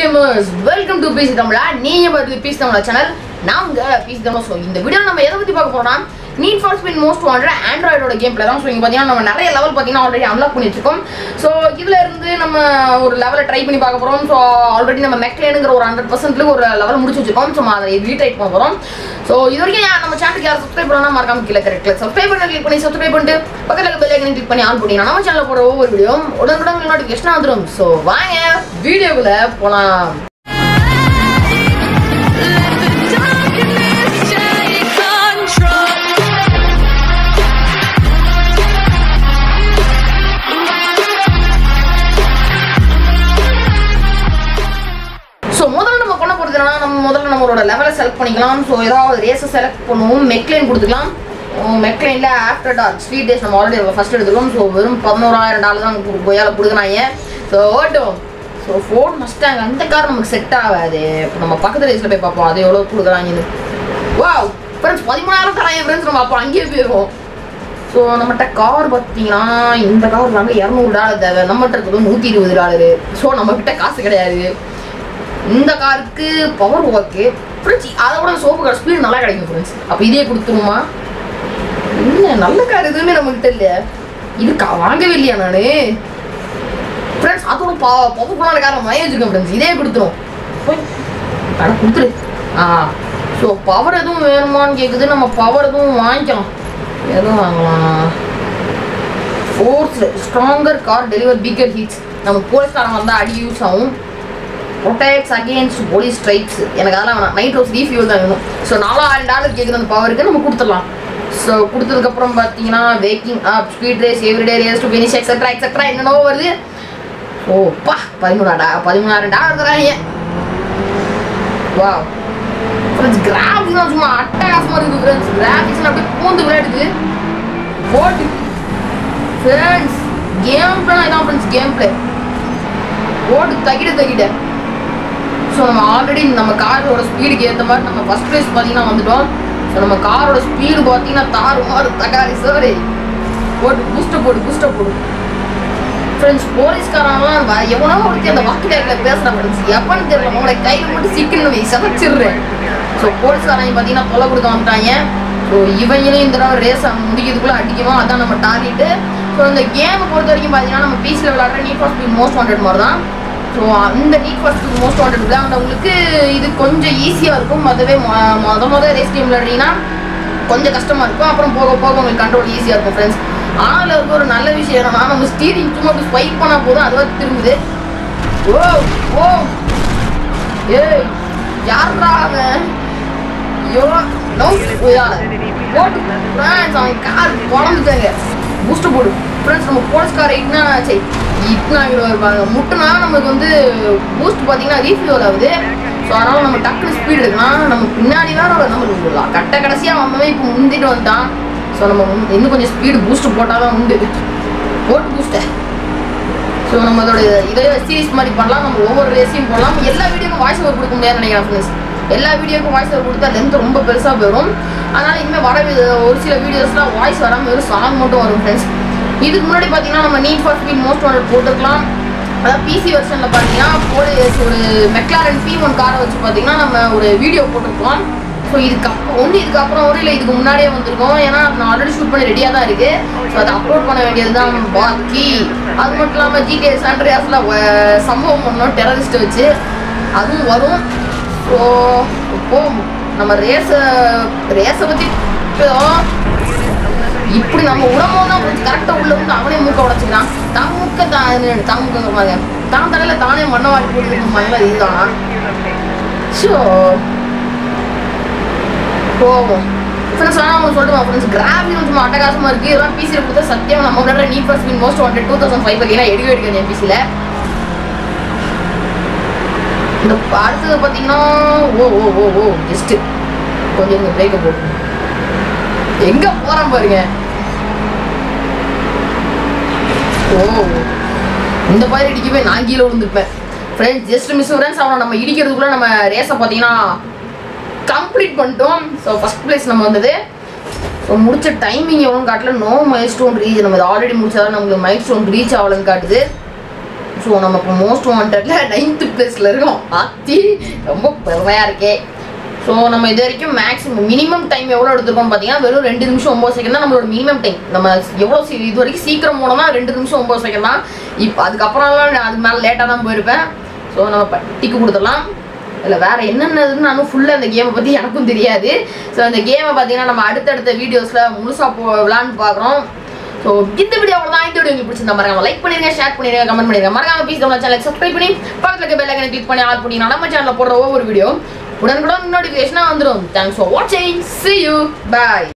Gamers welcome to PC தமிழா நீங்க பார்த்து பிசி தமிழா சேனல் நான் உங்க பிசி தமிழா ஸோ இந்த வீடியோ நம்ம எதை பத்தி பார்க்க போறோம்னா need for speed most wanted ஆண்ட்ராய்டோட கேம் பிளே தான் ஸோ இங்கே பார்த்தீங்கன்னா நம்ம நிறைய லெவல் பார்த்தீங்கன்னா ஆல்ரெடி அன்லாக் பண்ணி வச்சிருக்கோம் ஸோ இதுல இருந்து நம்ம ஒரு லெவலை ட்ரை பண்ணி பார்க்க போறோம் ஸோ ஆல்ரெடி நம்ம மெக்லேனுங்கிற ஒரு ஹண்ட்ரட் பர்சன்ட்ல ஒரு லெவல் முடிச்சு வச்சிருக்கோம் ஸோ அதை ரீட்ரைட் பண்ண போறோம் ஸோ இது வரைக்கும் யா- நம்ம சேனலுக்கு யாரும் சப்ஸ்கிரைப் பண்ணா மறக்காம கீழே கரெக்ட் சப்ஸ்கிரைப் பண்ண கிளிக் பண்ணி சப்ஸ்கிரைப் பண்ணிட்டு பக்கத்தில் இருக்க பெல் ஐக்கனை கிளிக் பண்ணி ஆன் பண்ணி நம்ம சேனலில் போகிற ஒவ்வொரு வீடியோ உடனுக்குடன் நோட்டிஃபிகேஷன் வந்துடும் ஸோ வாங்க வீடியோக்குள்ள போலாம் Let the darkness take control. So முதல்ல நம்ம பண்ண போகிறது என்னன்னா நம்ம முதல்ல நம்மளோட லெவலை செலக்ட் பண்ணிக்கலாம் ஸோ ஏதாவது ரேஸை செலக்ட் பண்ணுவோம் மெக்லைன் கொடுத்துக்கலாம் மெக்லைனில் ஆஃப்டர் டார்க் ஸ்வீட் டேஸ் நம்ம ஆல்ரெடி ஃபஸ்ட் எடுத்துருக்கோம் ஸோ வெறும் பதினோராயிரம் டாலர் தான் கொய்யால கொடுக்குறாங்க ஸோ ஓட்டும் ஸோ ஃபோன் மஸ்டாங் அந்த கார் நமக்கு செட் ஆகாது இப்போ நம்ம பக்கத்து ரேஸில் போய் பார்ப்போம் அது எவ்வளோ கொடுக்குறாங்கன்னு வாவ் ஃப்ரெண்ட்ஸ் பதிமூணாயிரம் தராங்க ஃப்ரெண்ட்ஸ் நம்ம அப்போ அங்கேயே போயிடுவோம் ஸோ நம்மகிட்ட கார் பார்த்தீங்கன்னா இந்த கார் வாங்க இரநூறு டாலர் தேவை நம்மகிட்ட இருக்கிறது நூற்றி இருபது டாலரு ஸோ நம்மக்கிட்ட காசு கிடையாது இந்த காருக்கு பவர் ஓகே ஃப்ரெண்ட்ஸ் அதோட சோப்பு கார் ஸ்பீடு நல்லா கிடைக்கும் ஃப்ரெண்ட்ஸ் அப்போ இதே கொடுத்துருமா இல்லை நல்ல கார் எதுவுமே நம்மகிட்ட இல்லையா இது கா வாங்கவே இல்லையா நான் ஃப்ரெண்ட்ஸ் அதோட பா பவர்ஃபுல்லான காரை வாங்கி வச்சிருக்கேன் ஃப்ரெண்ட்ஸ் இதே கொடுத்துரும் போய் அட கொடுத்துரு ஆ ஸோ பவர் எதுவும் வேணுமான்னு கேட்குது நம்ம பவர் எதுவும் வாங்கிக்கலாம் எதுவும் வாங்கலாம் force stronger car deliver bigger heats நம்ம போலீஸ்காரன் வந்தால் அடி யூஸ் ஆகும் ப்ரொடெக்ட்ஸ் அகேன்ஸ்ட் போலீஸ் ஸ்ட்ரைக்ஸ் எனக்கு அதெல்லாம் வேணாம் நைட் ரோஸ் ரீஃபியூல் தான் வேணும் ஸோ நாலாயிரம் டாலர் கேட்குற அந்த பவருக்கு நம்ம கொடுத்துடலாம் ஸோ கொடுத்ததுக்கப்புறம் பார்த்தீங்கன்னா waking up speed race everyday race to finish extra extra என்னென்னவோ வருது ஓ பா பதிமூணாடா பதிமூணாயிரம் டாலர் தராங்க வா ஃப்ரெண்ட்ஸ் கிராஃபிக்ஸ் சும்மா அட்டகாசமாக இருக்குது ஃப்ரெண்ட்ஸ் கிராஃபிக்ஸ் அப்படியே பூந்து விளையாடுது போட்டு ஃப்ரெண்ட்ஸ் கேம் பிளே இதான் ஃப்ரெண்ட்ஸ் கேம் பிளே போட்டு தகிட தகிட ஸோ நம்ம ஆல்ரெடி நம்ம காரோட ஸ்பீடுக்கு ஏற்ற மாதிரி நம்ம ஃபர்ஸ்ட் ப்ளேஸ் பார்த்தீங்கன்னா வந்துட்டோம் ஸோ நம்ம காரோட ஸ்பீடு பார்த்தீங்கன்னா தாறு மாறு தகாரி சாரி போட்டு பூஸ்டர் போடு பூஸ்டர் போடு ஃப்ரெண்ட்ஸ் போலீஸ்காரன்லாம் வ- எவனோ ஒருத்தி அந்த வாக்கி டேக்கில் பேசுகிறான் ஃப்ரெண்ட்ஸ் எப்பன்னு தெரியல உங்களை கையில் மட்டும் சிக்கணும் வை சதைச்சிடுறேன் ஸோ போலீஸ்காரங்க பார்த்தீங்கன்னா தொலை கொடுக்க வந்துட்டாங்க ஸோ இவங்களும் இந்த தடவை ரேஸ் முடிக்கிறதுக்குள்ளே அடிக்குமா அதான் நம்ம டார்கெட்டு ஸோ இந்த கேமை பொறுத்த வரைக்கும் பார்த்தீங்கன்னா நம்ம பீஸில் விளாட்ற need for speed most wanted மாதிரி தான் ஸோ அந்த need for speed most wanted விளையாண்டவங்களுக்கு இது கொஞ்சம் ஈஸியாக இருக்கும் அதுவே மொ- மொத மொதல் ரேஸ் கேம் விளையாடுறீங்கன்னா கொஞ்சம் கஷ்டமா இருக்கும் அப்புறம் போக போக உங்களுக்கு கண்ட்ரோல் ஈஸியாக இருக்கும் ஃப்ரெண்ட்ஸ் ஆனால் இருக்க ஒரு நல்ல விஷயம் என்னன்னா நம்ம ஸ்டீரிங் சும்மா அப்படி ஸ்வைப் பண்ணா போதும் அதுவா திரும்புது ஓ ஓ ஏய் யாரா அவன் ஐயோ நோ உயால போட்டு ஃப்ரெண்ட்ஸ் அவன் கார் குழந்துட்டாங்க பூஸ்டர் போடு ஃப்ரெண்ட்ஸ் நம்ம போலீஸ் கார் இட்னா சரி இட்னா இருப்பாங்க முட்டுனா நமக்கு வந்து பூஸ்ட் பார்த்தீங்கன்னா ரீஃபியூல் ஆகுது ஸோ அதனால நம்ம டக்குனு ஸ்பீட் எடுக்கலாம் நம்ம பின்னாடி வேற நம்ம கட்ட கடைசியாக வந்தவன் இப்போ முந்திட்டு வந்துட்டான் ஸோ நம்ம வந்து இன்னும் கொஞ்சம் ஸ்பீடு பூஸ்ட் போட்டால் தான் உண்டு போட்டு பூஸ்ட்டை ஸோ நம்ம அதோட இதே சீரிஸ் மாதிரி பண்ணலாம் நம்ம ஒவ்வொரு ரேஸையும் போடலாம் எல்லா வீடியோக்கும் வாய்ஸ் ஓவர் கொடுக்க முடியாதுன்னு நினைக்கிறேன் ஃப்ரெண்ட்ஸ் எல்லா வீடியோக்கும் வாய்ஸ் ஓவர் கொடுத்தா லென்த் ரொம்ப பெருசாக போயிடும் அதனால் இனிமேல் வர வி- ஒரு சில வீடியோஸ்லாம் வாய்ஸ் வராமல் வெறும் சாங் மட்டும் வரும் ஃப்ரெண்ட்ஸ் இதுக்கு முன்னாடி பார்த்தீங்கன்னா நம்ம need for speed most wanted போட்டுருக்கலாம் அதாவது பிசி வெர்ஷனில் பார்த்தீங்கன்னா போலீஸ் ஒரு மெக்லாரன் பி ஒன் காரை வச்சு பார்த்தீங்கன்னா நம்ம ஒரு வீடியோ போட்டிருக்கோம் ஸோ இதுக்கு அப்புறம் ஒன்று இதுக்கப்புறம் வரும் இல்லை இதுக்கு முன்னாடியே வந்திருக்கோம் ஏன்னா நான் ஆல்ரெடி ஷூட் பண்ணி ரெடியாக தான் இருக்கு ஸோ அதை அப்லோட் பண்ண வேண்டியது தான் பாக்கி அது மட்டும் இல்லாமல் ஜிடிஏ சாண்ட்ரியாஸில் சம்பவம் பண்ணோம் டெரரிஸ்ட் வச்சு அதுவும் வரும் ஸோ இப்போ நம்ம ரேஸை ரேஸை பற்றி இப்படி நம்ம உடம்போது தான் கொஞ்சம் கரெக்டாக உள்ள வந்து அவனே மூக்க உடச்சிக்கிறான் தான் மூக்க தான் தான் மூக்க மாதிரி தான் தலையில் தானே மண்ணை வாட்டி போட்டு மாதிரி இதுதானா ஸோ போவோம் ஃப்ரெண்ட்ஸ் ஆனால் அவங்க சொல்லிட்டு ஃப்ரெண்ட்ஸ் கிராஃபிக் கொஞ்சம் அட்டகாசமாக இருக்குது இதெல்லாம் பிசியில் கொடுத்தா சத்தியம் நம்ம விளையாடுற need first win most wanted two thousand five பார்த்தீங்கன்னா எடுக்க எடுக்க என் பிசியில் இந்த அடுத்தது பார்த்தீங்கன்னா ஓ ஓ ஓ ஓ ஜஸ்ட்டு கொஞ்சம் இந்த பிரேக்கை போட்டு எங்கே போகிறேன் பாருங்க ஓ இந்த மாதிரி இடிக்கவே நான் கீழே விழுந்துருப்பேன் ஃப்ரெண்ட்ஸ் ஜஸ்ட் மிஸ் ஃப்ரெண்ட்ஸ் அவனை நம்ம இடிக்கிறதுக்குள்ள நம்ம ரேஸை பார்த்தீங்கன்னா கம்ப்ளீட் பண்ணிட்டோம் ஸோ ஃபர்ஸ்ட் பிளேஸ் நம்ம வந்தது ஸோ முடிச்ச டைமிங் எவ்வளோ காட்டல நோ மைல் ஸ்டோன் ரீச் நம்ம ஆல்ரெடி முடிச்சாதான் நம்மளுக்கு மைல் ஸ்டோன் ரீச் ஆகலன்னு காட்டுது ஸோ நம்ம இப்போ மோஸ்ட் வாண்டட்ல நைன்த்து பிளேஸில் இருக்கோம் ஆத்தி ரொம்ப பெருமையாக இருக்கே ஸோ நம்ம இது வரைக்கும் மேக்ஸிமம் மினிமம் டைம் எவ்வளோ எடுத்துருக்கோம் பார்த்தீங்கன்னா வெறும் ரெண்டு நிமிஷம் ஒம்பது செகண்ட் தான் நம்மளோட மினிமம் டைம் நம்ம எவ்வளோ சீ இது வரைக்கும் சீக்கிரம் போனோம்னா ரெண்டு நிமிஷம் ஒம்பது செகண்ட் தான் இப்போ அதுக்கப்புறம்லாம் நான் அதுக்கு மேலே லேட்டாக தான் போயிருப்பேன் ஸோ நம்ம இப்போ டிக்கு கொடுத்துடலாம் இல்லை வேற என்னென்னதுன்னு நானும் ஃபுல்லாக அந்த கேமை பற்றி எனக்கும் தெரியாது ஸோ அந்த கேமை பார்த்தீங்கன்னா நம்ம அடுத்தடுத்த வீடியோஸில் முழுசாக போ விளாண்டு பார்க்குறோம் ஸோ இந்த வீடியோ அவ்வளோதான் இந்த வீடியோ உங்களுக்கு பிடிச்சிருந்தா மறக்காம லைக் பண்ணிருங்க ஷேர் பண்ணிருங்க கமெண்ட் பண்ணிருங்க மறக்காம பீஸ் நம்ம சேனல் சப்ஸ்கிரைப் பண்ணி பக்கத்தில் இருக்க பெல் ஐக்கனை கிளிக் பண்ணி ஆல் பண்ணி நம்ம சேனலில் போடுற ஒவ்வொரு வீடியோ உடனுக்குடன் நோட்டிஃபிகேஷனாக வந்துடும் தேங்க்ஸ் ஃபார் வாட்சிங் see you bye